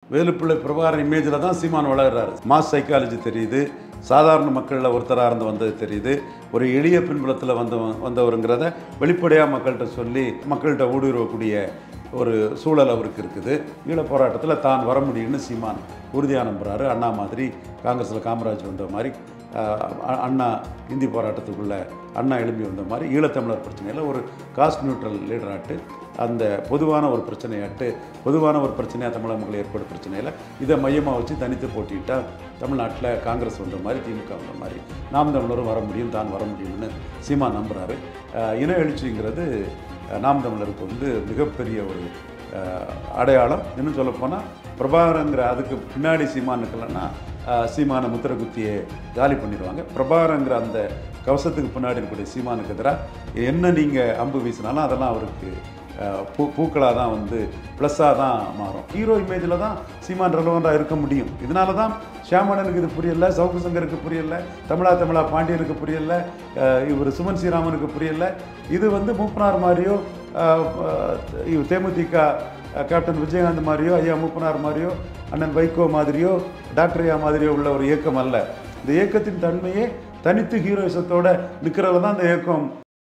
வேலுப்பிள்ளை பிரபாகரன் இமேஜில் தான் சீமான் வளர்கிறாரு mass psychology தெரியுது சாதாரண மக்களில் ஒருத்தராக இருந்து வந்தது தெரியுது ஒரு எளிய பின்புலத்தில் வந்த வந்தவருங்கிறத வெளிப்படையாக மக்கள்கிட்ட சொல்லி மக்கள்கிட்ட ஊடுருவக்கூடிய ஒரு சூழல் அவருக்கு இருக்குது ஈழ போராட்டத்தில் தான் வர முடியும்னு சீமான் உறுதியாக நம்புகிறாரு அண்ணா மாதிரி காங்கிரஸில் காமராஜ் வந்த மாதிரி ஆஹ், அ- அண்ணா இந்தி போராட்டத்துக்குள்ள அண்ணா எழும்பி வந்த மாதிரி ஈழத்தமிழர் பிரச்சனையில் ஒரு காஸ்ட் நியூட்ரல் லீடராட்டு அந்த பொதுவான ஒரு பிரச்சனையாட்டு பொதுவான ஒரு பிரச்சனையாக தமிழக மக்கள் ஏற்படும் பிரச்சனையில் இதை மையமாக வச்சு தனித்து போட்டிட்டா தமிழ்நாட்டில் காங்கிரஸ் வந்த மாதிரி திமுக வந்த மாதிரி நாம் தமிழரும் வர முடியும் தான் வர முடியும்னு சீமா நம்புகிறாரு ஆஹ், இன எழுச்சிங்கிறது ஆஹ், நாம் தமிழருக்கு வந்து மிகப்பெரிய ஒரு ஆஹ், அடையாளம் இன்னும் சொல்லப்போனால் பிரபாகரங்கிற அதுக்கு பின்னாடி சீமானுக்கலன்னா சீமான முத்திர குத்தியை காலி பண்ணிடுவாங்க பிரபாகரங்கிற அந்த கவசத்துக்கு பின்னாடி இருக்கக்கூடிய சீமானுக்கு எதிராக என்ன நீங்கள் அம்பு வீசினாலும் அதெல்லாம் அவருக்கு அஹ், பூ பூக்களாக தான் வந்து ப்ளஸ்ஸாக தான் மாறும் ஹீரோ இமேஜில் தான் சீமான் ரெலவெண்ட்டாக இருக்க முடியும் இதனால தான் ஷியாமணனுக்கு இது புரியல சவுக்கு சங்கருக்கு புரியல தமிழா தமிழா பாண்டியனுக்கு புரியல அஹ், இவர் சுமன் ஸ்ரீராமனுக்கு புரியல இது வந்து மூப்பனார் மாதிரியோ அஹ், அஹ், இவ் தேமுதிக அஹ், கேப்டன் விஜயகாந்த் மாதிரியோ ஐயா மூப்பனார் மாதிரியோ அண்ணன் வைகோ மாதிரியோ டாக்டர் ஐயா மாதிரியோ உள்ள ஒரு இயக்கம் அல்ல இந்த இயக்கத்தின் தன்மையே தனித்து ஹீரோயிசத்தோட நிற்கிறதுல தான் இந்த இயக்கம்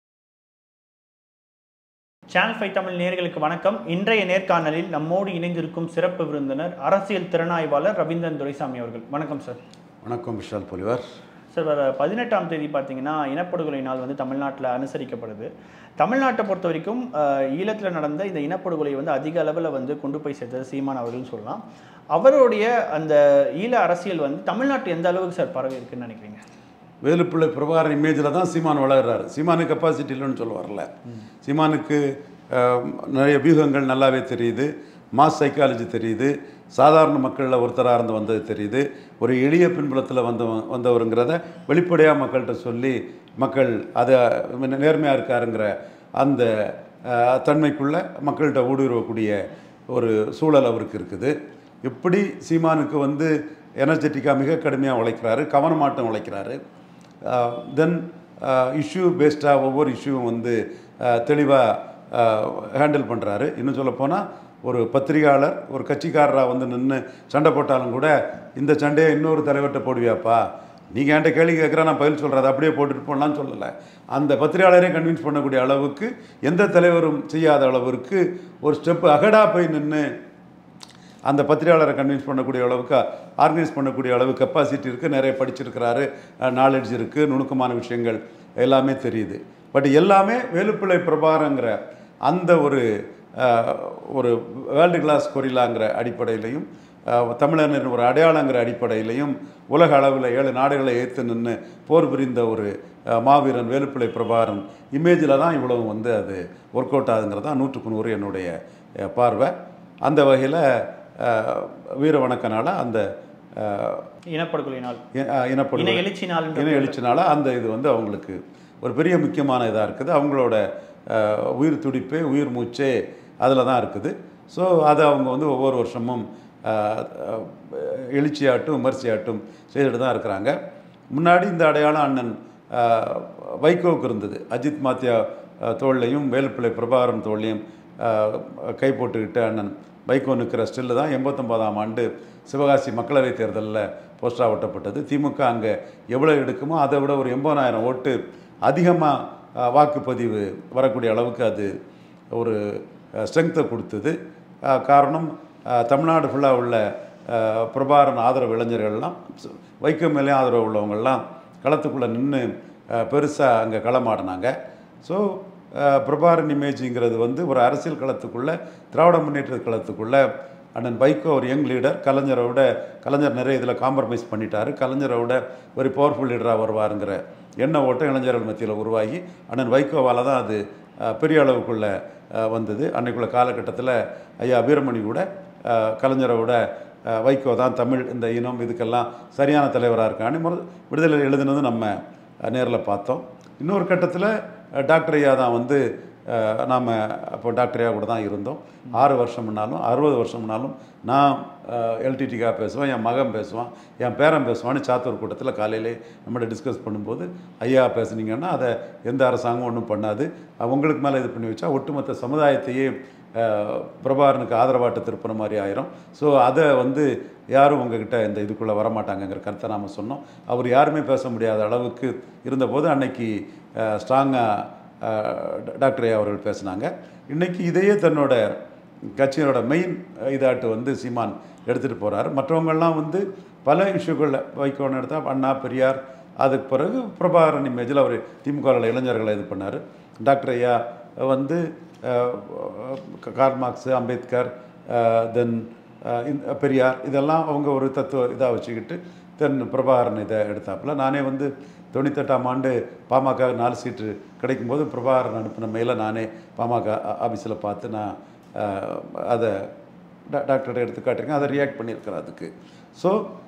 சேனல் ஃபைவ் தமிழ் நேயர்களுக்கு வணக்கம் இன்றைய நேர்காணலில் நம்மோடு இணைந்திருக்கும் சிறப்பு விருந்தினர் அரசியல் திறனாய்வாளர் ரவீந்திரன் துரைசாமி அவர்கள் வணக்கம் சார் வணக்கம் விஷால் பொலிவார் சார் வர பதினெட்டாம் தேதி பார்த்தீங்கன்னா இனப்படுகொலை நாள் வந்து தமிழ்நாட்டில் அனுசரிக்கப்படுது தமிழ்நாட்டை பொறுத்த வரைக்கும் அஹ், ஈழத்தில் நடந்த இந்த இனப்படுகொலை வந்து அதிக அளவில் வந்து கொண்டு போய் சேர்த்தது சீமான் அவர்கள்னு சொல்லலாம் அவருடைய அந்த ஈழ அரசியல் வந்து தமிழ்நாட்டு எந்த அளவுக்கு சார் பரவி இருக்குன்னு நினைக்கிறீங்க வேலுப்பிள்ளை பிரபாகரன் இமேஜில் தான் சீமான் வளர்கிறாரு சீமானுக்கு கெப்பாசிட்டி இல்லைன்னு சொல்ல வரல சீமானுக்கு அஹ், நிறைய வியூகங்கள் நல்லாவே தெரியுது மாஸ் சைக்காலஜி தெரியுது சாதாரண மக்களில் ஒருத்தராக இருந்து வந்தது தெரியுது ஒரு எளிய பின்புலத்தில் வந்த வந்தவருங்கிறத வெளிப்படையாக மக்கள்கிட்ட சொல்லி மக்கள் அதை நேர்மையாக இருக்காருங்கிற அந்த அஹ், தன்மைக்குள்ள மக்கள்கிட்ட ஊடுருவக்கூடிய ஒரு சூழல் அவருக்கு இருக்குது எப்படி சீமானுக்கு வந்து எனர்ஜெட்டிக்காக மிக கடுமையாக உழைக்கிறாரு கவனமாட்டம் உழைக்கிறாரு தென் இஷ்யூ பேஸ்டாக ஒவ்வொரு இஷ்யூவும் வந்து தெளிவாக ஹேண்டில் பண்ணுறாரு இன்னும் சொல்லப்போனால் ஒரு பத்திரிகையாளர் ஒரு கட்சிக்காரராக வந்து நின்று சண்டை போட்டாலும் கூட இந்த சண்டையை இன்னொரு தலைவர்கிட்ட போடுவியாப்பா நீங்கள் என்கிட்ட கேள்வி கேட்குறா நான் பதில் சொல்கிறேன் அதை அப்படியே போட்டுட்டு போடலாம்னு சொல்லலை அந்த பத்திரிகையாளரே கன்வின்ஸ் பண்ணக்கூடிய அளவுக்கு எந்த தலைவரும் செய்யாத அளவிற்கு ஒரு ஸ்டெப்பு அகடாக போய் நின்று அந்த பத்திரிகையாளரை கன்வின்ஸ் பண்ணக்கூடிய அளவுக்கு ஆர்கனைஸ் பண்ணக்கூடிய அளவு கெப்பாசிட்டி இருக்குது நிறைய படிச்சிருக்கிறாரு நாலேஜ் இருக்குது நுணுக்கமான விஷயங்கள் எல்லாமே தெரியுது பட் எல்லாமே வேலுப்பிள்ளை பிரபாரங்கிற அந்த ஒரு அஹ், ஒரு வேர்ல்டு கிளாஸ் கொரில்லாங்கிற அடிப்படையிலையும் அஹ், தமிழனின் ஒரு அடையாளங்கிற அடிப்படையிலையும் உலக அளவில் ஏழு நாடுகளை ஏற்று நின்று போர் புரிந்த ஒரு அஹ், மாவீரன் வேலுப்பிள்ளை பிரபாரன் இமேஜில் தான் இவ்வளவு வந்து அது ஒர்க் அவுட் ஆகுங்கிறது தான் நூற்றுக்கு நூறு என்னுடைய அஹ், பார்வை அந்த வகையில் வீர வணக்க நாள அந்த அஹ், இனப்படுகொலை நாள் இ- அஹ், இனப்படுகொலை இன எழுச்சி நாள் இன எழுச்சினால அந்த இது வந்து அவங்களுக்கு ஒரு பெரிய முக்கியமான இதாக இருக்குது அவங்களோட அஹ், உயிர் துடிப்பே உயிர் மூச்சே அதில் தான் இருக்குது ஸோ அதை அவங்க வந்து ஒவ்வொரு வருஷமும் அஹ், அஹ், எழுச்சியாட்டும் விமர்சையாட்டும் செய்துட்டு தான் இருக்கிறாங்க முன்னாடி இந்த அடையாளம் அண்ணன் அஹ், வைகோவுக்கு இருந்தது அஜித் மாத்தியா அஹ், தோள்லையும் வேலுப்பிள்ளை பிரபாகரன் தோள்லையும் அஹ், கை போட்டுக்கிட்டு அண்ணன் வைகோ நிற்கிற ஸ்டில்லு தான் எண்பத்தொம்போதாம் ஆண்டு சிவகாசி மக்களவைத் தேர்தலில் போஸ்டராக ஒட்டப்பட்டது திமுக அங்கே எவ்வளோ எடுக்குமோ அதை விட ஒரு எண்பதாயிரம் ஓட்டு அதிகமாக வாக்குப்பதிவு வரக்கூடிய அளவுக்கு அது ஒரு ஸ்ட்ரென்த்தை கொடுத்தது அஹ், காரணம் அஹ், தமிழ்நாடு ஃபுல்லாக உள்ள அஹ், பிரபாகரன் ஆதரவு இளைஞர்கள்லாம் சு- வைக்கம் மேலே ஆதரவு உள்ளவங்கள்லாம் களத்துக்குள்ளே நின்று பெருசாக அங்கே களமாடினாங்க ஸோ பிரபாகரன் இமேஜுங்கிறது வந்து ஒரு அரசியல் களத்துக்குள்ளே திராவிட முன்னேற்ற களத்துக்குள்ளே அண்ணன் வைகோ ஒரு யங் லீடர் கலைஞரை விட கலைஞர் நிறைய இதில் காம்ப்ரமைஸ் பண்ணிட்டாரு கலைஞரை விட ஒரு பவர்ஃபுல் லீடராக வருவாருங்கிற எண்ண ஓட்டம் இளைஞர்கள் மத்தியில் உருவாகி அண்ணன் வைகோவால் தான் அது அஹ், பெரிய அளவுக்குள்ளே அஹ், வந்தது அன்னைக்குள்ள காலகட்டத்தில் ஐயா வீரமணி கூட அஹ், கலைஞரை விட அஹ், வைகோ தான் தமிழ் இந்த இனம் இதுக்கெல்லாம் சரியான தலைவராக இருக்கான்னு முறை விடுதலை எழுதுனது நம்ம நேரில் பார்த்தோம் இன்னொரு கட்டத்தில் டாக்டர் ஐயா தான் வந்து நாம் அப்போ டாக்டர் ஐயா கூட தான் இருந்தோம் ஆறு வருஷம்னாலும் அறுபது வருஷம்னாலும் நான் எல்டிடிக்காக பேசுவேன் என் மகன் பேசுவான் என் பேரன் பேசுவான்னு சாத்தூர் கூட்டத்தில் காலையிலே நம்மகிட்ட டிஸ்கஸ் பண்ணும்போது ஐயா பேசுனீங்கன்னா அதை எந்த அரசாங்கம் ஒன்றும் பண்ணாது உங்களுக்கு மேலே இது பண்ணி வச்சா ஒட்டுமொத்த சமுதாயத்தையே அஹ், பிரபாகரனுக்கு ஆதரவாட்டு திருப்பின மாதிரி ஆயிரும் ஸோ அதை வந்து யாரும் உங்ககிட்ட இந்த இதுக்குள்ளே வரமாட்டாங்கங்கிற கருத்தை நாம் சொன்னோம் அவர் யாருமே பேச முடியாத அளவுக்கு இருந்தபோது அன்னைக்கு ஸ்ட்ராங்காக டாக்டர் ஐயா அவர்கள் பேசினாங்க இன்னைக்கு இதையே தன்னோட கட்சியோட மெயின் இதாட்டு வந்து சீமான் எடுத்துகிட்டு போகிறார் மற்றவங்கெல்லாம் வந்து பல இஷ்யூக்களில் வைக்கோன்னு எடுத்தால் அண்ணா பெரியார் அதுக்கு பிறகு பிரபாகரன் இமேஜில் அவர் திமுகவில் இளைஞர்களை இது பண்ணார் டாக்டர் ஐயா வந்து அஹ், Karl Marx Ambedkar then Periyar இதெல்லாம் அவங்க ஒரு தத்துவ இதாக வச்சுக்கிட்டு தென் பிரபாகரன் இதை எடுத்தாப்புல நானே வந்து தொண்ணூத்தெட்டாம் ஆண்டு பாமக நாலு சீட்டு கிடைக்கும்போது பிரபாகரன் அனுப்பின மெயிலை நானே பாமக ஆஃபீஸில் பார்த்து நான் அஹ், அதை டா- டாக்டர்கிட்ட எடுத்து காட்டிருக்கேன் அதை ரியாக்ட் பண்ணியிருக்கிறேன் அதுக்கு ஸோ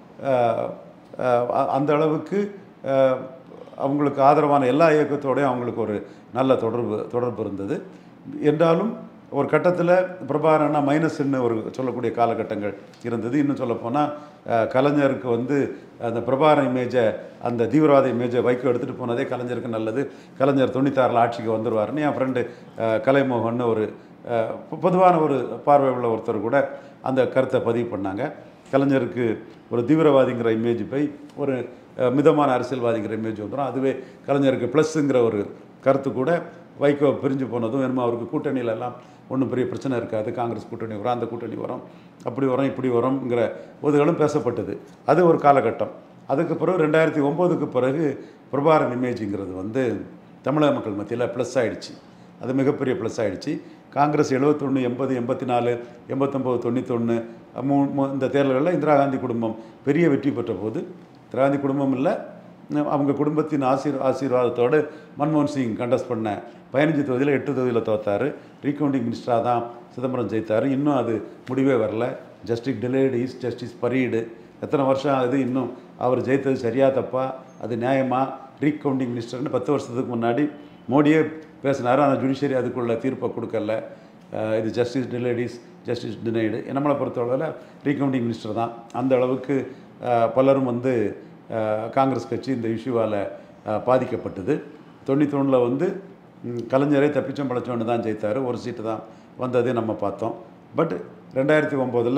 அந்த அளவுக்கு அஹ், அவங்களுக்கு ஆதரவான எல்லா இயக்கத்தோடையும் அவங்களுக்கு ஒரு நல்ல தொடர்பு தொடர்பு இருந்தது என்றாலும் ஒரு கட்டத்தில் பிரபாகரனா மைனஸ்ன்னு ஒரு சொல்லக்கூடிய காலகட்டங்கள் இருந்தது இன்னும் சொல்லப்போனால் கலைஞருக்கு வந்து அந்த பிரபாகரன் இமேஜை அந்த தீவிரவாத இமேஜை வைக்க எடுத்துகிட்டு போனதே கலைஞருக்கு நல்லது கலைஞர் தொண்ணூத்தாறில் ஆட்சிக்கு வந்துடுவாருன்னு என் ஃப்ரெண்டு கலைமோகன் ஒரு அஹ், பொ- பொதுவான ஒரு பார்வை உள்ள ஒருத்தர் கூட அந்த கருத்தை பதிவு பண்ணாங்க கலைஞருக்கு ஒரு தீவிரவாதிங்கிற இமேஜ் போய் ஒரு அஹ், மிதமான அரசியல்வாதிங்கிற இமேஜ் வந்துடும் அதுவே கலைஞருக்கு ப்ளஸ்ஸுங்கிற ஒரு கருத்து கூட வைகோ பிரிஞ்சு போனதும் என்னமோ அவருக்கு கூட்டணியில எல்லாம் ஒன்றும் பெரிய பிரச்சனை இருக்காது காங்கிரஸ் கூட்டணி வரும் அந்த கூட்டணி வரும் அப்படி வரும் இப்படி வரும்ங்கிற போதுகளும் பேசப்பட்டது அது ஒரு காலகட்டம் அதுக்கு பிறகு ரெண்டாயிரத்தி ஒம்போதுக்கு பிறகு பிரபாகரன் இமேஜுங்கிறது வந்து தமிழக மக்கள் மத்தியில் ப்ளஸ் ஆயிடுச்சு அது மிகப்பெரிய ப்ளஸ் ஆயிடுச்சு காங்கிரஸ் எழுபத்தொன்று எண்பது எண்பத்தி நாலு எண்பத்தொம்போது தொண்ணூத்தொன்று மூ மூ- இந்த தேர்தல்களில் இந்திரா காந்தி குடும்பம் பெரிய வெற்றி பெற்ற போது இந்திரா காந்தி குடும்பம் இல்லை அவங்க குடும்பத்தின் ஆசீர் ஆசீர்வாதத்தோடு மன்மோகன் சிங் கண்டஸ்ட் பண்ண பதினஞ்சு தொகுதியில் எட்டு தொகுதியில் தோத்தார் ரீகவுண்டிங் மினிஸ்டராக தான் சிதம்பரம் ஜெயித்தார் இன்னும் அது முடிவே வரல justice delayed is justice buried எத்தனை வருஷம் ஆகுது இன்னும் அவர் ஜெயித்தது சரியா தப்பா அது நியாயமா ரீகவுண்டிங் மினிஸ்டர்னு பத்து வருஷத்துக்கு முன்னாடி மோடியே பேசினார் ஆனால் ஜுடிஷியரி அதுக்குள்ள தீர்ப்பை கொடுக்கல அஹ் இது ஜஸ்டிஸ் டிலேடிஸ் ஜஸ்டிஸ் டினைடு நம்மளை பொறுத்தளவில் ரீகவுண்டிங் மினிஸ்டர் தான் அந்த அளவுக்கு அஹ், பலரும் வந்து அஹ், காங்கிரஸ் கட்சி இந்த இஷ்யூவால் பாதிக்கப்பட்டது தொண்ணூத்தொன்னில் வந்து ம், கலைஞரே தப்பிச்சம் பழச்சோன்னு தான் ஜெயித்தார் ஒரு சீட்டு தான் வந்ததே நம்ம பார்த்தோம் பட் ரெண்டாயிரத்தி ஒம்போதில்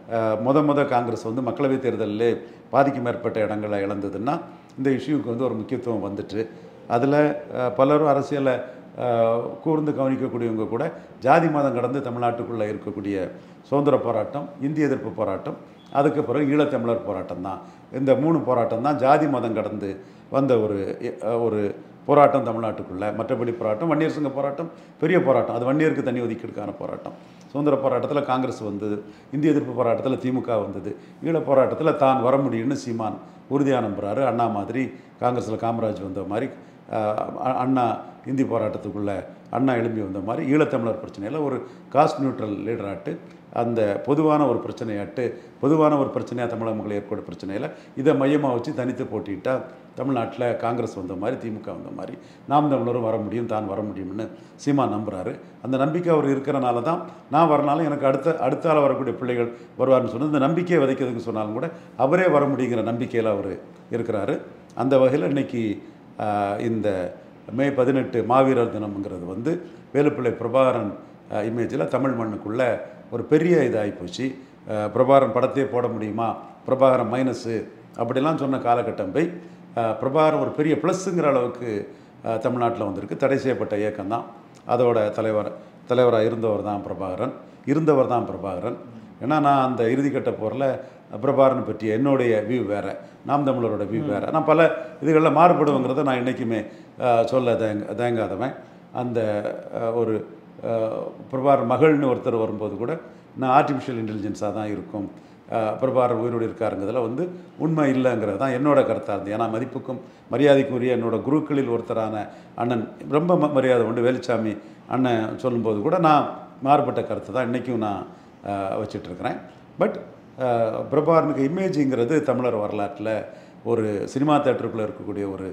முத முத காங்கிரஸ் வந்து மக்களவைத் தேர்தலிலே பாதிக்கு மேற்பட்ட இடங்களை இழந்ததுன்னா இந்த இஷ்யூக்கு வந்து ஒரு முக்கியத்துவம் வந்துட்டு அதில் பலரும் அரசியலை அஹ், கூர்ந்து கவனிக்கக்கூடியவங்க கூட ஜாதி மதம் கடந்து தமிழ்நாட்டுக்குள்ளே இருக்கக்கூடிய சுதந்திர போராட்டம் இந்திய எதிர்ப்பு போராட்டம் அதுக்கு பிறகு ஈழத்தமிழர் போராட்டம் தான் இந்த மூணு போராட்டம் தான் ஜாதி மதம் கடந்து வந்த ஒரு அஹ், ஒரு போராட்டம் தமிழ்நாட்டுக்குள்ளே மற்றபடி போராட்டம் வன்னியர் சங்க போராட்டம் பெரிய போராட்டம் அது வன்னியருக்கு தனி ஒதுக்கீடுக்கான போராட்டம் சுதந்திர போராட்டத்தில் காங்கிரஸ் வந்தது இந்திய எதிர்ப்பு போராட்டத்தில் திமுக வந்தது ஈழ போராட்டத்தில் தான் வர முடியும்னு சீமான் உறுதியாக நம்புறாரு அண்ணா மாதிரி காங்கிரஸில் காமராஜ் வந்த மாதிரி அஹ், அ- அண்ணா இந்தி போராட்டத்துக்குள்ளே அண்ணா எழும்பி வந்த மாதிரி ஈழத்தமிழர் பிரச்சனையில் ஒரு காஸ்ட் நியூட்ரல் லீடராட்டு அந்த பொதுவான ஒரு பிரச்சனையாட்டு பொதுவான ஒரு பிரச்சனையாக தமிழக மக்கள் ஏற்பட பிரச்சனையில் இதை மையமாக வச்சு தனித்து போட்டிட்டா தமிழ்நாட்டில் காங்கிரஸ் வந்த மாதிரி திமுக வந்த மாதிரி நாம் தமிழரும் வர முடியும் தான் வர முடியும்னு சீமா நம்புறாரு அந்த நம்பிக்கை அவர் இருக்கிறனால தான் நான் வரனாலும் எனக்கு அடுத்த அடுத்தால வரக்கூடிய பிள்ளைகள் வருவார்னு சொன்னது இந்த நம்பிக்கையை விதைக்கிறதுக்கு சொன்னாலும் கூட அவரே வர முடியுங்கிற நம்பிக்கையில் அவர் இருக்கிறாரு அந்த வகையில் இன்னைக்கு ஆஹ், இந்த மே பதினெட்டு மாவீரர் தினம்ங்கிறது வந்து வேலுப்பிள்ளை பிரபாகரன் இமேஜில் தமிழ் மண்ணுக்குள்ளே ஒரு பெரிய இதாகி போச்சு அஹ், பிரபாகரன் படத்தையே போட முடியுமா பிரபாகரன் மைனஸு அப்படிலாம் சொன்ன காலகட்டம் போய் அஹ், பிரபாகரன் ஒரு பெரிய ப்ளஸ்ஸுங்கிற அளவுக்கு தமிழ்நாட்டில் வந்திருக்கு தடை செய்யப்பட்ட இயக்கம் தான் அதோட தலைவர் தலைவராக இருந்தவர் தான் பிரபாகரன் இருந்தவர் தான் பிரபாகரன் ஏன்னா நான் அந்த இறுதிக்கட்ட போரில் பிரபாகரன் பற்றிய என்னுடைய வியூ வேறு நாம் தமிழரோட வியூ வேறு நான் பல இதுகளில் மாறுபடுவேங்கிறத நான் என்றைக்குமே அஹ், சொல்ல தேங்க தேங்காதவன் அந்த அஹ், ஒரு அஹ், பிரபாகரன் மகள்னு ஒருத்தர் வரும்போது கூட நான் ஆர்டிஃபிஷியல் இன்டெலிஜென்ஸாக தான் இருக்கும் அஹ், பிரபாகரன் உயிரோடு இருக்காருங்கிறதுல வந்து உண்மை இல்லைங்கிறது தான் என்னோட கருத்தாக இருந்தது ஏன்னா மதிப்புக்கும் மரியாதைக்கும் உரிய என்னோட குருக்களில் ஒருத்தரான அண்ணன் ரொம்ப ம- மரியாதை உண்டு வேலுச்சாமி அண்ணன் சொல்லும்போது கூட நான் மாறுபட்ட கருத்து தான் இன்றைக்கும் நான் அஹ், வச்சிட்டு இருக்கிறேன் பட் பிரபாகரனுக்கு இமேஜுங்கிறது தமிழர் வரலாற்றில் ஒரு சினிமா தேட்டருக்குள்ளே இருக்கக்கூடிய ஒரு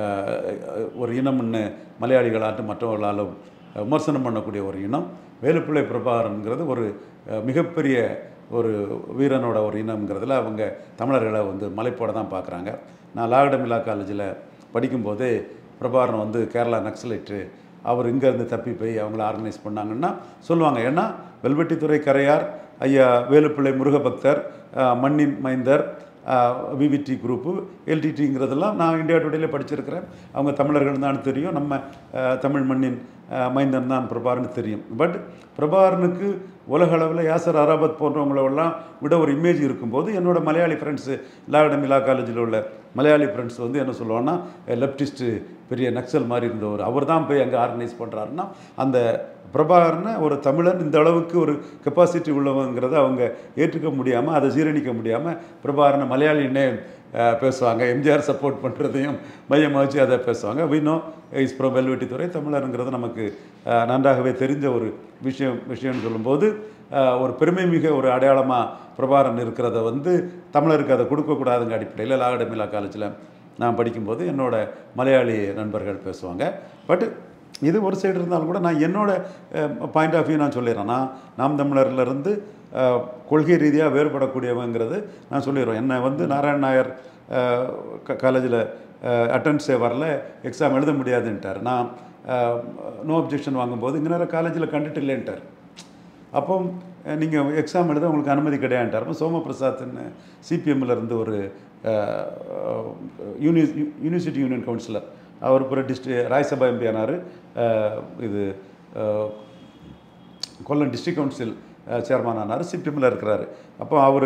அஹ், ஒரு இனம்னு மலையாளிகளாட்டும் மற்றவர்களாலும் விமர்சனம் பண்ணக்கூடிய ஒரு இனம் வேலுப்பிள்ளை பிரபாகரன்கிறது ஒரு அஹ், மிகப்பெரிய ஒரு வீரனோட ஒரு இனம்ங்கிறதுல அவங்க தமிழர்களை வந்து மலைப்போட தான் பார்க்குறாங்க நான் லாகடமில்லா காலேஜில் படிக்கும்போதே பிரபாகரன் வந்து கேரளா நக்சலைட்டு அவர் இங்கேருந்து தப்பி போய் அவங்கள ஆர்கனைஸ் பண்ணாங்கன்னா சொல்லுவாங்க ஏன்னா வெல்வெட்டித்துறை கரையார் ஐயா வேலுப்பிள்ளை முருகபக்தர் அஹ், மண்ணின் மைந்தர் விவிடி குரூப்பு எல்டிடிங்கிறதெல்லாம் நான் இந்தியா டுடேல படிச்சிருக்கிறேன் அவங்க தமிழர்கள் தான் தெரியும் நம்ம அஹ், தமிழ் மண்ணின் அஹ், மைந்தன் தான் பிரபாரன்னு தெரியும் பட் பிரபாரனுக்கு உலக அளவில் யாசர் அராபத் போன்றவங்களெல்லாம் விட ஒரு இமேஜ் இருக்கும்போது என்னோட மலையாளி ஃப்ரெண்ட்ஸு லாகடம் இலா காலேஜில் உள்ள மலையாளி ஃப்ரெண்ட்ஸ் வந்து என்ன சொல்லுவாங்கன்னா லெப்டிஸ்ட்டு பெரிய நக்சல் மாதிரி இருந்தவர் அவர் தான் போய் அங்கே ஆர்கனைஸ் பண்ணுறாருன்னா அந்த பிரபாகரனை ஒரு தமிழன் இந்த அளவுக்கு ஒரு கெப்பாசிட்டி உள்ளவங்கிறத அவங்க ஏற்றுக்க முடியாமல் அதை ஜீரணிக்க முடியாமல் பிரபாகரனை மலையாளின்னே அஹ், பேசுவாங்க எம்ஜிஆர் சப்போர்ட் பண்ணுறதையும் மையமாக வச்சு அதை பேசுவாங்க வினோ இஸ் ப்ரோ வெல்வெட்டித்துறை தமிழருங்கிறது நமக்கு அஹ், நன்றாகவே தெரிஞ்ச ஒரு விஷயம் விஷயம்னு சொல்லும்போது அஹ், ஒரு பெருமை மிக ஒரு அடையாளமாக பிரபாகரன் இருக்கிறத வந்து தமிழருக்கு அதை கொடுக்கக்கூடாதுங்க அடிப்படையில் லாகடமிலா காலேஜில் நான் படிக்கும்போது என்னோட மலையாளி நண்பர்கள் பேசுவாங்க பட் இது ஒரு சைடு இருந்தாலும் கூட நான் என்னோட பாயிண்ட் ஆஃப் வியூ நான் சொல்லிடுறேன் நான் நாம் தமிழர்லேருந்து கொள்கை ரீதியாக வேறுபடக்கூடியவங்கிறது நான் சொல்லிடுறேன் என்னை வந்து நாராயண் நாயர் காலேஜில் அட்டன்ஸே வரல எக்ஸாம் எழுத முடியாதுன்ட்டார் நான் நோ அப்ஜெக்ஷன் வாங்கும்போது இங்கே நேரம் காலேஜில் கண்டுட்டு இல்லைன்ட்டார் அப்போ நீங்கள் எக்ஸாம் எழுத உங்களுக்கு அனுமதி கிடையாதுன்ட்டார் அப்போ சோமபிரசாத்னு சிபிஎம்மில் இருந்து ஒரு யூனி யூனிவர்சிட்டி யூனியன் கவுன்சிலர் அவர் பிற டிஸ்ட்ரி ராஜ்சபா எம்பி ஆனார் இது அஹ், கொல்லம் டிஸ்ட்ரிக்ட் கவுன்சில் சேர்மன் ஆனார் சிபிஎம்மில் இருக்கிறாரு அப்போ அவர்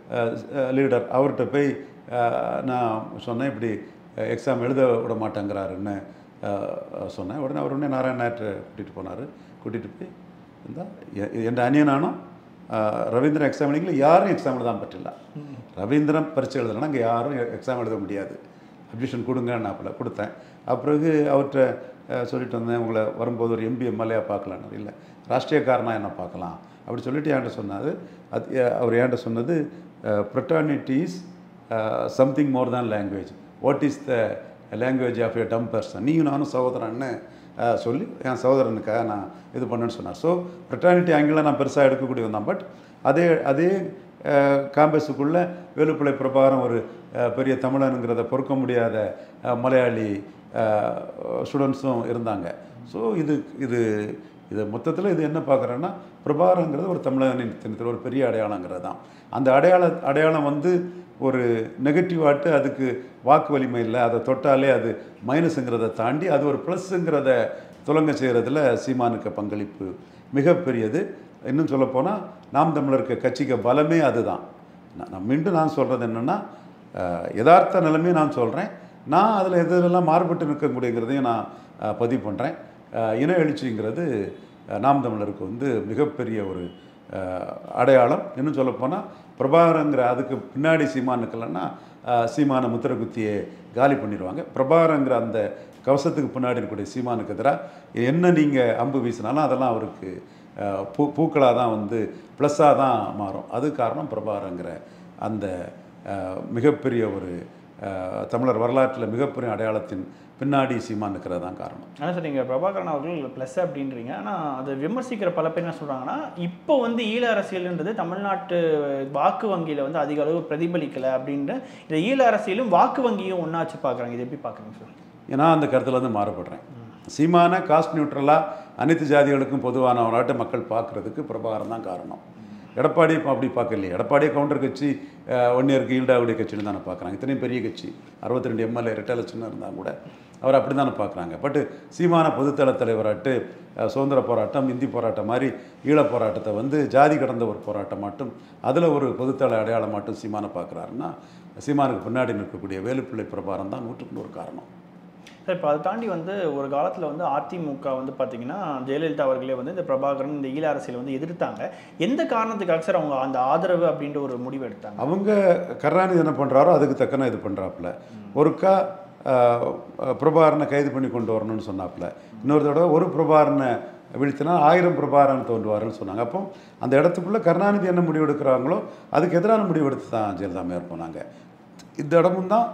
லீடர் அவர்கிட்ட போய் அஹ், நான் சொன்னேன் இப்படி எக்ஸாம் எழுத விட மாட்டேங்கிறாருன்னு அஹ், சொன்னேன் உடனே அவர் உடனே நாராயண நாயர்கிட்ட கூட்டிகிட்டு போனார் கூட்டிகிட்டு போய் இந்த என் அனியனானும் அஹ், ரவீந்திரன் எக்ஸாம் எழுதிக்கல யாரும் எக்ஸாம் எழுதாம பற்றில்ல ரவீந்திரன் பரீட்சை எழுதலைன்னா அங்கே யாரும் எக்ஸாம் எழுத முடியாது அப்ஜெக்ஷன் கொடுங்கன்னாப்புல கொடுத்தேன் அப்பிறகு அவர்கிட்ட அஹ், சொல்லிட்டு வந்தேன் உங்களை வரும்போது ஒரு எம்பி எம்எல்ஏ பார்க்கலான்னு இல்லை ராஷ்ட்ரியக்காரனா என்ன பார்க்கலாம் அப்படி சொல்லிட்டு என்கிட்ட சொன்னார் அது அஹ், அவர் என்கிட்ட சொன்னது profanity is something more than language what is the language of a dumb person நீயும் நானும் சகோதரன்னு அஹ், சொல்லி என் சகோதரனுக்காக நான் இது பண்ணேன்னு சொன்னார் ஸோ ப்ரொட்டானிட்டி ஆங்கிளில் நான் பெருசாக எடுக்கக்கூடியவன் தான் பட் அதே அதே காம்பஸுக்குள்ளே வேலுப்பிள்ளை பிரபாகரம் ஒரு அஹ், பெரிய தமிழனுங்கிறத பொறுக்க முடியாத அஹ், மலையாளி ஸ்டூடெண்ட்ஸும் இருந்தாங்க ஸோ இது இது இது மொத்தத்தில் இது என்ன பார்க்குறேன்னா பிரபாகரங்கிறது ஒரு தமிழனின் தினத்தில் ஒரு பெரிய அடையாளங்கிறது தான் அந்த அடையாள அடையாளம் வந்து ஒரு நெகட்டிவ் ஆட்டு அதுக்கு வாக்கு வலிமை இல்லை அதை தொட்டாலே அது மைனஸுங்கிறத தாண்டி அது ஒரு ப்ளஸ்ஸுங்கிறத துலங்க செய்கிறதுல சீமானுக்கு பங்களிப்பு மிகப்பெரியது இன்னும் சொல்லப்போனால் நாம் தமிழருக்கு கட்சிக்கு பலமே அதுதான் நான் நான் மீண்டும் நான் சொல்கிறது என்னென்னா யதார்த்த நிலைமையை நான் சொல்கிறேன் நான் அதில் எதெல்லாம் மாறுபட்டு நிற்கக்கூடியங்கிறதையும் நான் அஹ், பதிவு பண்ணுறேன் இன எழுச்சிங்கிறது அஹ், நாம் தமிழருக்கு வந்து மிகப்பெரிய ஒரு அஹ், அடையாளம் இன்னும் சொல்லப்போனால் பிரபாகரங்கிற அதுக்கு பின்னாடி சீமான் நிற்கலன்னா அஹ், சீமான முத்திர குத்தியை காலி பண்ணிடுவாங்க பிரபாகரங்கிற அந்த கவசத்துக்கு பின்னாடி இருக்கக்கூடிய சீமானுக்கு எதிராக என்ன நீங்கள் அம்பு வீசினாலும் அதெல்லாம் அவருக்கு அஹ், பூ பூக்களாக தான் வந்து ப்ளஸ்ஸாக தான் மாறும் அது காரணம் பிரபாகரங்கிற அந்த அஹ், மிகப்பெரிய ஒரு அஹ், தமிழர் வரலாற்றில் மிகப்பெரிய அடையாளத்தின் பின்னாடி சீமான் இருக்கிறது தான் காரணம் ஆனால் சார் நீங்கள் பிரபாகரன் அவர்கள் ப்ளஸ் அப்படின்றீங்க ஆனால் அதை விமர்சிக்கிற பல பேர் என்ன சொல்கிறாங்கன்னா இப்போ வந்து ஈழ அரசியல்ன்றது தமிழ்நாட்டு வாக்கு வங்கியில் வந்து அதிக அளவு பிரதிபலிக்கலை அப்படின்ட்டு இந்த ஈழ அரசியலும் வாக்கு வங்கியும் ஒன்றா வச்சு பார்க்குறாங்க இது எப்படி பார்க்குறீங்க சார் ஏன்னா அந்த கருத்துல இருந்து மாறுபடுறேன் சீமான காஸ்ட் நியூட்ரலாக அனைத்து ஜாதிகளுக்கும் பொதுவானவனாட்ட மக்கள் பார்க்குறதுக்கு பிரபாகரன் தான் காரணம் எடப்பாடி இப்போ அப்படி பார்க்கலையே எடப்பாடியே கவுண்டர் கட்சி ஒன் இயருக்கு ஈல்டாவுடைய கட்சின்னு தானே பார்க்குறாங்க இத்தனையும் பெரிய கட்சி அறுபத்தி ரெண்டு எம்எல்ஏ ரெட்டலட்சம் இருந்தால் கூட அவர் அப்படி தானே பார்க்குறாங்க பட் சீமான பொதுத்தள தலைவராட்டு அஹ், சுதந்திர போராட்டம் இந்தி போராட்டம் மாதிரி ஈழப் போராட்டத்தை வந்து ஜாதி கடந்த ஒரு போராட்டம் மட்டும் அதில் ஒரு பொதுத்தள அடையாளம் மட்டும் சீமானை பார்க்குறாருன்னா சீமானுக்கு பின்னாடி நிற்கக்கூடிய வேலுப்பிள்ளை பிரபாரம் தான் நூற்றுக்கு நூறு காரணம் சார் இப்போ அதை தாண்டி வந்து ஒரு காலத்தில் வந்து அதிமுக வந்து பார்த்தீங்கன்னா ஜெயலலிதா அவர்களே வந்து இந்த பிரபாகரன் இந்த ஈழ அரசியலை வந்து எதிர்த்தாங்க எந்த காரணத்துக்காக சார் அவங்க அந்த ஆதரவு அப்படின்ற ஒரு முடிவு எடுத்தாங்க அவங்க கருணாநிதி என்ன பண்ணுறாரோ அதுக்கு தக்கன இது பண்ணுறாப்புல ஒருக்கா ஆஹ், பிரபாகரனை கைது பண்ணி கொண்டு வரணும்னு சொன்னாப்புல இன்னொரு தடவை ஒரு பிரபாகரனை வீழ்த்தினா ஆயிரம் பிரபாகரன் தோன்றுவாருன்னு சொன்னாங்க அப்போ அந்த இடத்துக்குள்ளே கருணாநிதி என்ன முடிவு எடுக்கிறாங்களோ அதுக்கு எதிரான முடிவு எடுத்து தான் ஜெயலலிதா மேயர் போனாங்க இந்த இடமும் தான்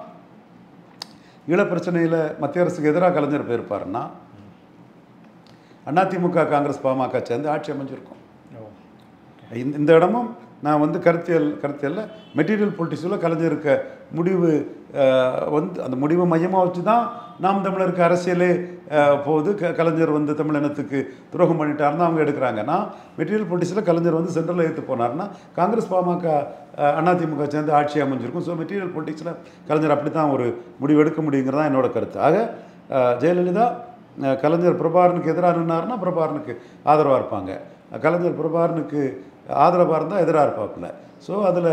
ஈழ பிரச்சனையில் மத்திய அரசுக்கு எதிராக கலைஞர் போயிருப்பாருன்னா அதிமுக காங்கிரஸ் பாமக சேர்ந்து ஆட்சி அமைஞ்சிருக்கும் இந்த இந்த இடமும் நான் வந்து கருத்தியல் கருத்தியலில் மெட்டீரியல் பொலிட்டிக்ஸில் கலைஞருக்க முடிவு அஹ், வந்து அந்த முடிவை மையமாக வச்சு தான் நாம் தமிழருக்கு அரசியலே அஹ், போகுது க கலைஞர் வந்து தமிழினத்துக்கு துரோகம் பண்ணிட்டாருன்னு அவங்க எடுக்கிறாங்க நான் மெட்டீரியல் பொலிட்டிக்ஸில் கலைஞர் வந்து சென்ட்ரலில் ஏற்று போனார்னா காங்கிரஸ் பாமக அஹ், அதிமுக சேர்ந்து ஆட்சி அமைஞ்சிருக்கும் ஸோ மெட்டீரியல் பொலிட்டிக்ஸில் கலைஞர் அப்படி தான் ஒரு முடிவு எடுக்க முடியுங்கிறது தான் என்னோட கருத்து ஆக அஹ், ஜெயலலிதா அஹ், கலைஞர் பிரபாகரனுக்கு எதிராக நின்னாருன்னா பிரபாகரனுக்கு ஆதரவாக இருப்பாங்க கலைஞர் பிரபாகரனுக்கு ஆதரவாக இருந்தால் எதிராக இருப்பாப்புல ஸோ அதில்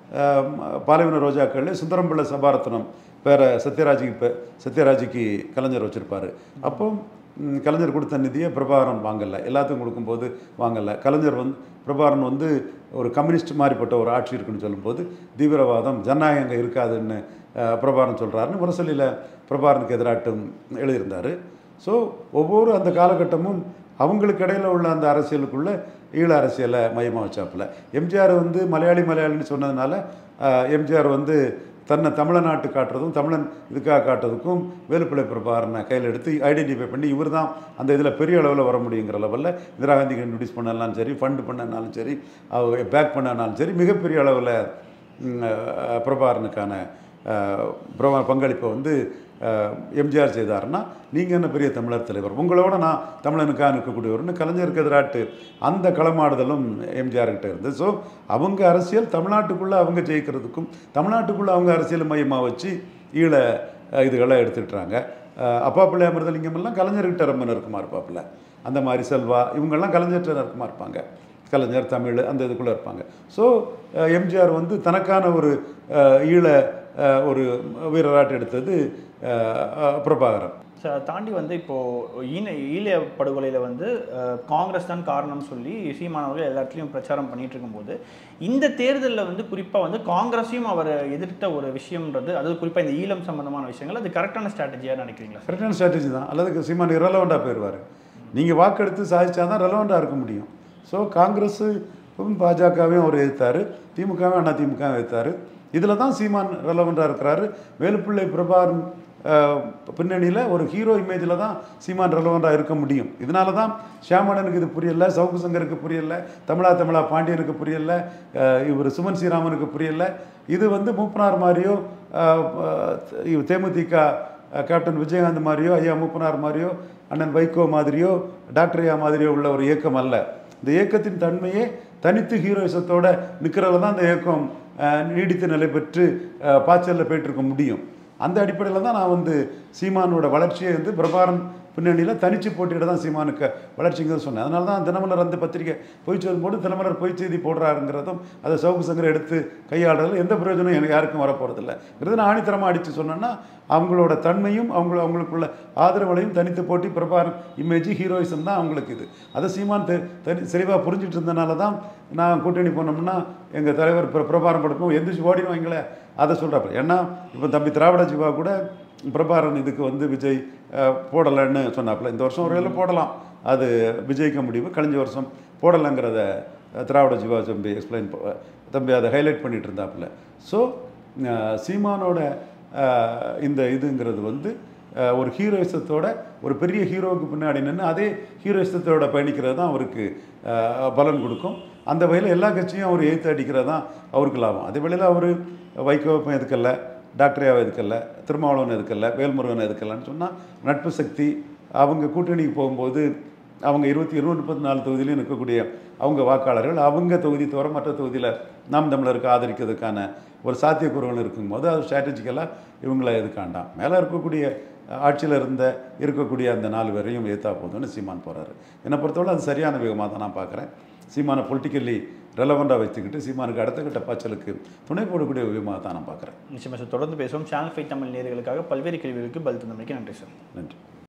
பாலைவன ரோஜாக்கள் சுந்தரம்பிள்ளை சபாரத்னம் பேர சத்யராஜுக்கு பே சத்யராஜுக்கு கலைஞர் வச்சுருப்பார் அப்போ ம், கலைஞர் கொடுத்த நிதியை பிரபாகரன் வாங்கலை எல்லாத்துக்கும் கொடுக்கும்போது வாங்கலை கலைஞர் வந்து பிரபாகரன் வந்து ஒரு கம்யூனிஸ்ட் மாதிரிப்பட்ட ஒரு ஆட்சி இருக்குன்னு சொல்லும்போது தீவிரவாதம் ஜனநாயகம் அங்கே இருக்காதுன்னு அஹ், பிரபாகரன் சொல்கிறாருன்னு முரசொலியில் பிரபாகரனுக்கு எதிராட்டும் எழுதியிருந்தார் ஸோ ஒவ்வொரு அந்த காலகட்டமும் அவங்களுக்கு இடையில உள்ள அந்த அரசியலுக்குள்ள ஈழ அரசியலை மையமாக வச்சாப்புல எம்ஜிஆர் வந்து மலையாளி மலையாளின்னு சொன்னதுனால ஆஹ், எம்ஜிஆர் வந்து தன்னை தமிழநாட்டு காட்டுறதும் தமிழன் இதுக்காக காட்டுறதுக்கும் வேலுப்பிள்ளை பிரபாகரனை கையில் எடுத்து ஐடென்டிஃபை பண்ணி இவர் தான் அந்த இதில் பெரிய அளவில் வர முடியுங்கிற லெவலில் இந்திரா காந்திக்கு இன்ட்ரடியூஸ் பண்ணனாலும் சரி ஃபண்டு பண்ணனாலும் சரி அவங்க பேக் பண்ணனாலும் சரி மிகப்பெரிய அளவில் ம், அஹ், பிரபாகரனுக்கான அஹ், பிரபா பங்களிப்பை வந்து அஹ், எம்ஜிஆர் செய்தாருன்னா நீங்கள் என்ன பெரிய தமிழர் தலைவர் உங்களோட நான் தமிழனுக்காக நிற்கக்கூடியவர்னு கலைஞருக்கு எதிராட்டு அந்த களமாடுதலும் எம்ஜிஆர் கிட்ட இருந்து ஸோ அவங்க அரசியல் தமிழ்நாட்டுக்குள்ளே அவங்க ஜெயிக்கிறதுக்கும் தமிழ்நாட்டுக்குள்ளே அவங்க அரசியல் மையமாக வச்சு ஈழ அஹ், இதுகளை எடுத்துக்கிட்டாங்க அப்பா பிள்ளை அமிர்தலிங்கம் எல்லாம் கலைஞர்கிட்ட ரொம்ப நெருக்கமாக இருப்பாப்புல அந்த மாதிரி செல்வா இவங்கெல்லாம் கலைஞர்கிட்ட நெருக்கமாக இருப்பாங்க கலைஞர் தமிழ் அந்த இதுக்குள்ளே இருப்பாங்க ஸோ எம்ஜிஆர் வந்து தனக்கான ஒரு அஹ், ஈழ அஹ், ஒரு வீரராட்டு எடுத்தது அஹ், அஹ், பிரபாகரன் ஸோ அதை தாண்டி வந்து இப்போது ஈன ஈழ படுகொலையில் வந்து அஹ், காங்கிரஸ் தான் காரணம் சொல்லி சீமானவர்கள் எல்லா இடத்துலையும் பிரச்சாரம் பண்ணிட்டு இருக்கும்போது இந்த தேர்தலில் வந்து குறிப்பாக வந்து காங்கிரஸையும் அவர் எதிர்த்த ஒரு விஷயம்ன்றது அது குறிப்பாக இந்த ஈழம் சம்பந்தமான விஷயங்கள் அது கரெக்டான ஸ்ட்ராட்டஜியாக நினைக்கிறீங்களா கரெக்டான ஸ்ட்ராட்டஜி தான் அல்லது சீமான் இரலவெண்ட்டாக போயிடுவார் நீங்கள் வாக்கெடுத்து சாதிச்சா தான் ரெலவெண்ட்டாக இருக்க முடியும் ஸோ காங்கிரஸ் பாஜகவையும் அவர் எதிர்த்தார் திமுகவும் அண்ணா திமுகவும் எதிர்த்தார் இதில் தான் சீமான் ரெலவெண்ட்டாக இருக்கிறாரு வேலுப்பிள்ளை பிரபாகரன் பின்னணியில் ஒரு ஹீரோ இமேஜில் தான் சீமான் ரெலவெண்ட்டாக இருக்க முடியும் இதனால தான் ஷியாமணனுக்கு இது புரியல சவுக்கு சங்கருக்கு புரியல தமிழா தமிழா பாண்டியனுக்கு புரியல அஹ் இவர் சுமன் ஸ்ரீராமனுக்கு புரியல இது வந்து மூப்பனார் மாதிரியோ அஹ், அஹ், இவ் தேமுதிக அஹ், கேப்டன் விஜயகாந்த் மாதிரியோ ஐயா மூப்பனார் மாதிரியோ அண்ணன் வைகோ மாதிரியோ டாக்டர் ஐயா மாதிரியோ உள்ள ஒரு இயக்கம் அல்ல இந்த இயக்கத்தின் தன்மையே தனித்து ஹீரோயிசத்தோட நிற்கிறதுல தான் இந்த இயக்கம் அஹ், நீடித்து நிலை பெற்று அஹ், பாய்ச்சலில் போயிட்டு இருக்க முடியும் அந்த அடிப்படையில் தான் நான் வந்து சீமானோட வளர்ச்சியை வந்து பிரபாரன் பின்னணியில் தனிச்சு போட்டியிட தான் சீமானுக்கு வளர்ச்சிங்கிறது சொன்னேன் அதனால தான் தினமலர் அந்த பத்திரிக்கை பொய் செய்தி போட்டு தினமலர் பொய் செய்தி போடுறாருங்கிறதும் அதை சவுக்கு சங்கர் எடுத்து கையாளுறதுல எந்த பிரயோஜனம் எனக்கு யாருக்கும் வரப்போகிறதில்ல இது நான் ஆணித்தரமாக அடித்து சொன்னேன்னா அவங்களோட தன்மையும் அவங்கள அவங்களுக்குள்ள ஆதரவுகளையும் தனித்து போட்டி பிரபாரன் இமேஜ் ஹீரோயிசம் தான் அவங்களுக்கு இது அதை சீமான் தெ தனி தெளிவாக புரிஞ்சிட்டு இருந்தனால தான் நான் கூட்டணி போனோம்னா எங்கள் தலைவர் பிர பிரபாரம் படுப்போம் எந்திரிச்சு ஓடிடுவாங்களே அதை சொல்கிறாப்புல ஏன்னா இப்போ தம்பி திராவிட ஜீவா கூட பிரபாரன் இதுக்கு வந்து விஜய் அஹ், போடலைன்னு சொன்னாப்புல இந்த வருஷம் ஒரு வேளை போடலாம் அது விஜய்க்கு முடிவு கழிஞ்ச வருஷம் போடலைங்கிறத அஹ், திராவிட ஜீவா தம்பி எக்ஸ்பிளைன் தம்பி அதை ஹைலைட் பண்ணிட்டு இருந்தாப்புல ஸோ சீமானோட அஹ், இந்த இதுங்கிறது வந்து அஹ், ஒரு ஹீரோயிசத்தோட ஒரு பெரிய ஹீரோவுக்கு பின்னாடி நின்று அதே ஹீரோயிசத்தோட பயணிக்கிறது தான் அவருக்கு அஹ், பலன் கொடுக்கும் அந்த வகையில் எல்லா கட்சியும் அவர் எய்த்து அடிக்கிறது தான் அவருக்கு லாபம் அதே வேளையில் அவர் வைகோப்பம் எதுக்கல்ல டாக்டரையாவை எதுக்கல்ல திருமாவளவன் எதுக்கல்ல வேல்முருகன் எதுக்கல்லன்னு சொன்னால் நட்பு சக்தி அவங்க கூட்டணிக்கு போகும்போது அவங்க இருபத்தி இருநூற்றி முப்பத்தி நாலு தொகுதியிலையும் இருக்கக்கூடிய அவங்க வாக்காளர்கள் அவங்க தொகுதி தவிர மற்ற தொகுதியில் நாம் தமிழருக்கு ஆதரிக்கிறதுக்கான ஒரு சாத்தியக்கூறுகள் இருக்கும்போது அது ஸ்ட்ராட்டஜிக்கலாக இவங்களை எதுக்காண்டாம் மேலே இருக்கக்கூடிய ஆட்சியில் இருந்த இருக்கக்கூடிய அந்த நாலு பேரையும் ஏற்றா போதும்னு சீமான் போகிறாரு என்னை பொறுத்தவரை அது சரியான விதமாக தான் நான் பார்க்குறேன் சீமானை பொலிட்டிக்கலி ரெலவெண்ட்டாக வச்சுக்கிட்டு சீமானுக்கு அடுத்த கட்ட பாய்ச்சலுக்கு துணை போடக்கூடிய விதமாக தான் நான் பார்க்குறேன் நிச்சயமாக சார் தொடர்ந்து பேசுவோம் சேனல் ஃபைவ் தமிழ் நேர்களுக்காக பல்வேறு கேள்விகளுக்கு பதில் தந்தமைக்கு நன்றி சார் நன்றி